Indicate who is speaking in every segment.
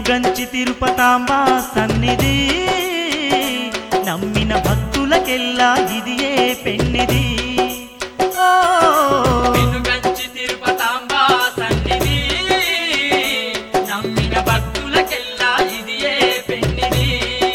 Speaker 1: పెనుగంచి తిరుపతాంబ సన్నిధి నమ్మిన భక్తులకెల్లా ఇదియే పెన్నిది ఓ
Speaker 2: వెనుగంచి తిరుపతాంబ సన్నిధి నమ్మిన భక్తులకెల్లా ఇదియే పెన్నిది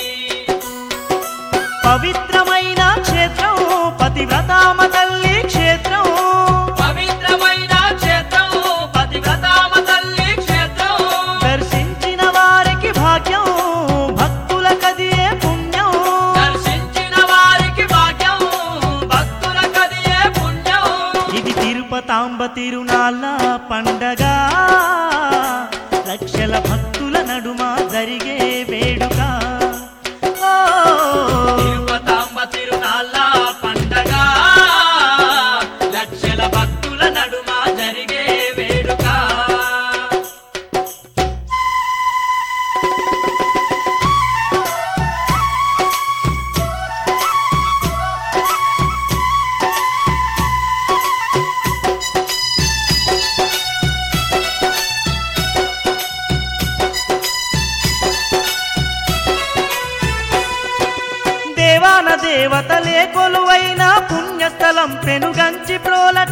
Speaker 1: పవిత్రమైన క్షేత్రం పతివ్రతామ తల్లి క్షేత్రం
Speaker 2: పవిత్రమైన క్షేత్రం పతివ్రతామ తల్లి క్షేత్రం
Speaker 1: దర్శించిన వారికి భాగ్యం భక్తుల కదియే పుణ్యం
Speaker 2: దర్శించిన వారికి భాగ్యం భక్తుల కదియే పుణ్యం
Speaker 1: ఇది తిరుపతాంబ తిరునాళ్ళ పండగ లక్షల భక్తుల నడుమ జరిగే వేడుక ఓ
Speaker 2: తిరుపతాంబ తిరునాళ్ళ పండగ లక్షల భక్తుల నడుమ జరిగే వేడుక
Speaker 1: దేవాన దేవతలే కొలువైన పుణ్యస్థలం పెనుగంచి ప్రోలట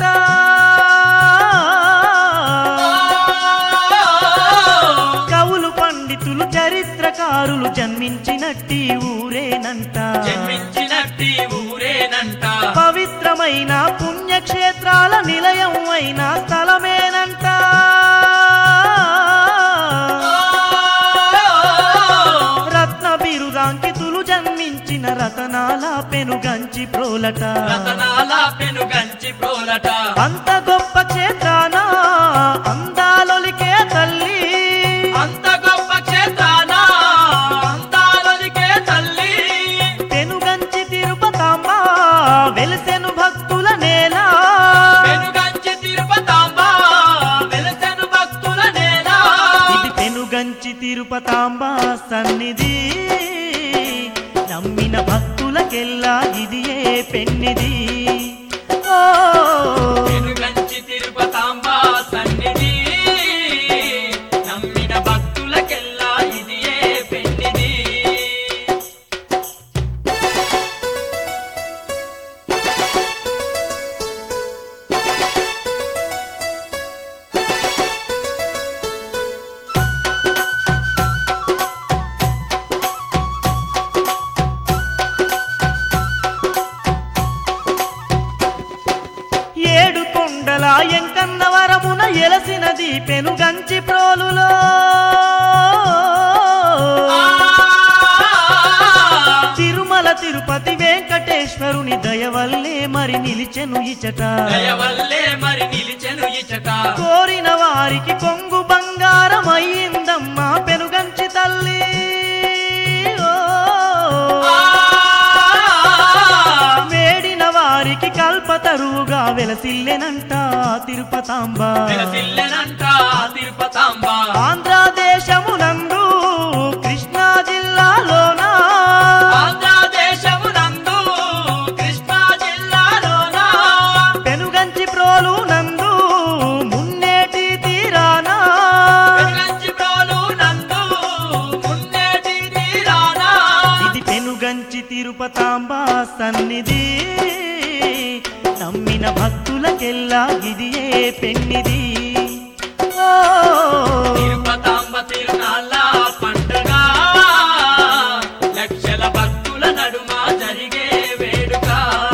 Speaker 1: కవులు పండితులు చరిత్రకారులు జన్మించినట్టి ఊరేనంట
Speaker 2: జన్మించినట్టి ఊరేనంట
Speaker 1: పవిత్రమైన పుణ్యక్షేత్రాల నిలయం అయిన స్థలమేనంట రత్న బిరుదాంకితులు జన్మించిన రతనాల పెనుగంచి ప్రోలట
Speaker 2: రతనాల పెనుగంచి ప్రోలట
Speaker 1: అంత గొప్ప క్షేత్రాన అందాలొలికే తల్లి
Speaker 2: అంత గొప్ప క్షేత్రాన అందాలొలికే తల్లి
Speaker 1: పెనుగంచి తిరుపతాంబ వెలిసెను భక్తుల నేల
Speaker 2: పెనుగంచి తిరుపతాంబ వెలసెను భక్తుల నేల
Speaker 1: ఇది పెనుగంచి తిరుపతాంబ సన్నిధి నమ్మిన భక్తులకెల్లా ఇదియే పెన్నిది ఓ
Speaker 2: పెనుగంచి తిరుపతాంబ సన్నిధి నమ్మిన భక్తులకెల్లా ఇదియే పెన్నిది
Speaker 1: ఏడు కొండల ఎంకన్న వరమున ఎలసినది పెనుగంచి ప్రోలులో తిరుమల తిరుపతి వెంకటేశ్వరుని దయవల్లే మరి నిలిచెను ఇచట
Speaker 2: దయవల్లే మరి నిలిచెను ఇచట
Speaker 1: కోరిన వారికి కొంగు బంగారం అయ్యిందమ్మా పెనుగంచి తల్లి ఓ. వేడిన వారికి కల్పతరువుగా వెలసిల్లెనంట తిరుపతాంబ
Speaker 2: వెలసిల్లెనంట తిరుపతాంబ
Speaker 1: ఆంధ్రదేశమునందు కృష్ణా జిల్లాలోన
Speaker 2: ఆంధ్రదేశమునందు కృష్ణా జిల్లాలోన
Speaker 1: పెనుగంచి ప్రోలు నందు మున్నేటి తీరాన
Speaker 2: వెనుగంచి ప్రోలు నందు మున్నేటి తీరాన
Speaker 1: ఇది పెనుగంచి తిరుపతాంబ సన్నిధి నమ్మిన భక్తులకెల్లా ఇదియే పెన్నిది ఓ
Speaker 2: తిరుపతాంబ తిరునాళ్ళ పండుగ లక్షల భక్తుల నడుమ జరిగే వేడుక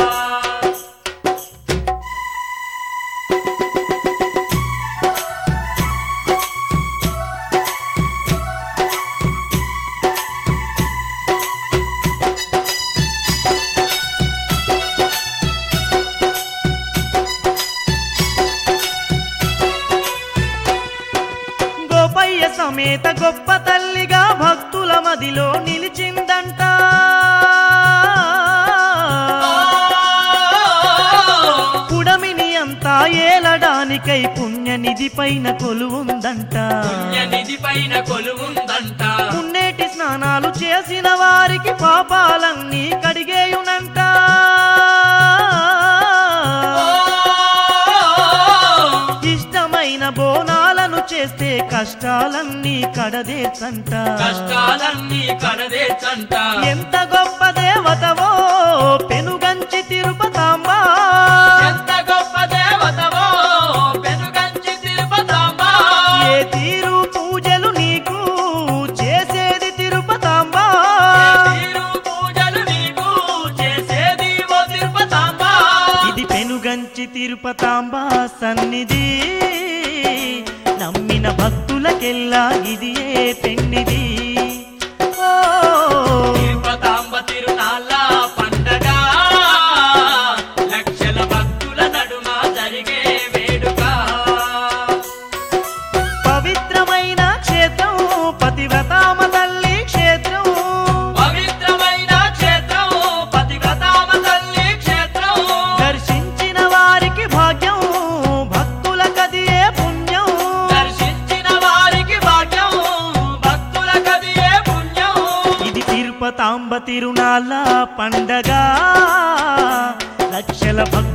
Speaker 1: గోపయ్య సమేత గొప్ప తల్లిగా భక్తుల మదిలో నిలిచిందంట పుడమిని అంతా ఏలడానికై పుణ్యనిధి పైన కొలువుందంట
Speaker 2: పుణ్యనిధి పైన కొలువుందంట
Speaker 1: మున్నేటి స్నానాలు చేసిన వారికి పాపాలన్నీ కడిగేయునంట ఇష్టమైన బోనాలను చే చేస్తే కష్టాలన్నీ కడదేచంట
Speaker 2: కష్టాలన్నీ కడదేచంట
Speaker 1: ఎంత గొప్ప దేవతవో పెనుగంచి తిరుపతాంబ
Speaker 2: ఎంత గొప్ప దేవతవో పెనుగంచి తిరుపతాంబ
Speaker 1: ఏ తీరు పూజలు నీకు చేసేది తిరుపతాంబ
Speaker 2: తీరు పూజలు నీకు చేసేది ఓ తిరుపతాంబ
Speaker 1: ఇది పెనుగంచి తిరుపతాంబ సన్నిధి నమ్మిన భక్తులకెల్లా ఇది ఏ పెన్నిది ఓ
Speaker 2: తిరుపతాంబ తిరునాళ్ళ పండగ లక్షల భక్తుల నడుమ జరిగే వేడుక
Speaker 1: పవిత్రమైన క్షేత్రం పతివ్రతామ తల్లి క్షేత్రం
Speaker 2: పవిత్రమైన క్షేత్రం పతివ్రతామ తల్లి క్షేత్రం
Speaker 1: దర్శించిన వారికి భాగ్యం భక్తుల కదియే పుణ్యం
Speaker 2: దర్శించిన వారికి భాగ్యం భక్తుల కదియే పుణ్యం
Speaker 1: ఇది తిరుపతాంబ తిరునాళ్ళ పండగ లక్షల భక్తుల